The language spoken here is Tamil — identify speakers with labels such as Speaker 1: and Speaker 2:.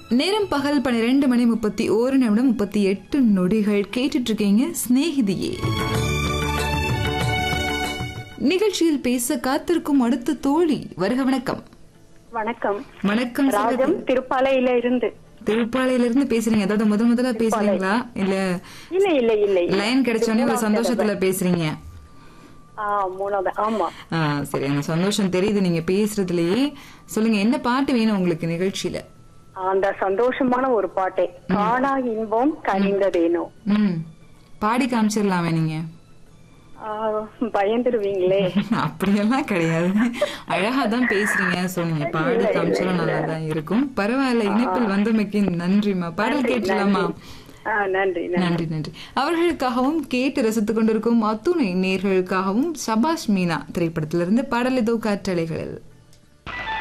Speaker 1: நேரம் பகல் பன்னிரெண்டு மணி முப்பத்தி ஓரு நிமிடம் முப்பத்தி எட்டு நொடிகள் கேட்டுட்டு இருக்கீங்க சிநேகிதியே நிகழ்ச்சியில் பேச காத்திருக்கும் அடுத்த தோழி வருக வணக்கம்
Speaker 2: வணக்கம்
Speaker 1: வணக்கம்
Speaker 2: ராஜம் திருப்பாலையில இருந்து
Speaker 1: திருப்பாளையில இருந்து பேசுறீங்க அதாவது முதல் முதல்ல பேசுறீங்களா இல்ல
Speaker 2: இல்ல இல்ல இல்ல இல்ல.
Speaker 1: லைன் கிடைச்சோடனே ஒரு சந்தோஷத்துல பேசுறீங்க
Speaker 2: ஆ மூணாவது ஆமா
Speaker 1: ஆ சரி எனக்கு சந்தோஷம் தெரியுது நீங்க பேசுறதுலயே சொல்லுங்க என்ன பாட்டு வேணும் உங்களுக்கு நிகழ்ச்சியில
Speaker 2: அந்த சந்தோஷமான ஒரு பாட்டை காணா இன்பம் கனிந்ததேனோ
Speaker 1: ம் பாடி காமிச்சிடலாமே நீங்க
Speaker 2: ஆ, பயந்துருவீங்களே
Speaker 1: அப்படியெல்லாம் கிடையாது அழகா தான் பேசுறீங்க சோ நீங்க பாடி காமிச்சாலும் நல்லா தான் இருக்கும் பரவாயில்ல இணைப்பில் வந்தமைக்கு நன்றிமா பாடல் கேட்டுலாமா
Speaker 2: ஆ, நன்றி நன்றி.
Speaker 1: நன்றி நன்றி அவர்களுக்காகவும் கேட்டு ரசித்துக் கொண்டிருக்கும் அத்துணை நேர்களுக்காகவும் சபாஷ் மீனா திரைப்படத்திலிருந்து பாடல் ஏதோ காற்றலைகளில்